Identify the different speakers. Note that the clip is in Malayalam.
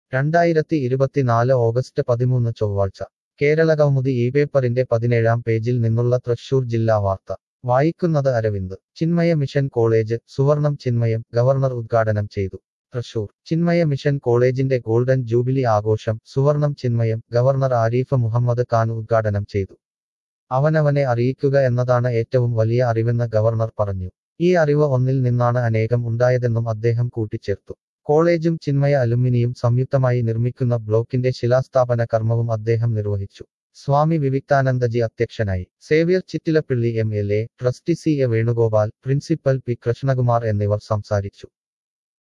Speaker 1: രണ്ടായിരത്തി ഇരുപത്തിനാല് ഓഗസ്റ്റ് പതിമൂന്ന് ചൊവ്വാഴ്ച കേരളകൗമുദി ഈ പേപ്പറിന്റെ പതിനേഴാം പേജിൽ നിന്നുള്ള തൃശൂർ ജില്ലാ വാർത്ത വായിക്കുന്നത് അരവിന്ദ് ചിന്മയ മിഷൻ കോളേജ് സുവർണം ചിന്മയം ഗവർണർ ഉദ്ഘാടനം ചെയ്തു തൃശൂർ ചിന്മയ മിഷൻ കോളേജിന്റെ ഗോൾഡൻ ജൂബിലി ആഘോഷം സുവർണം ചിന്മയം ഗവർണർ ആരിഫ് മുഹമ്മദ് ഖാൻ ഉദ്ഘാടനം ചെയ്തു അവനവനെ അറിയിക്കുക എന്നതാണ് ഏറ്റവും വലിയ അറിവെന്ന് ഗവർണർ പറഞ്ഞു ഈ അറിവ് ഒന്നിൽ നിന്നാണ് അനേകം ഉണ്ടായതെന്നും അദ്ദേഹം കൂട്ടിച്ചേർത്തു കോളേജും ചിന്മയ അലുമിനിയും സംയുക്തമായി നിർമ്മിക്കുന്ന ബ്ലോക്കിന്റെ ശിലാസ്ഥാപന കർമ്മവും അദ്ദേഹം നിർവഹിച്ചു സ്വാമി വിവിക്താനന്ദജി അധ്യക്ഷനായി Xavier Chittilappilly M L A trustee C A Venugopal principal P Krishnakumar എന്നിവർ സംസാരിച്ചു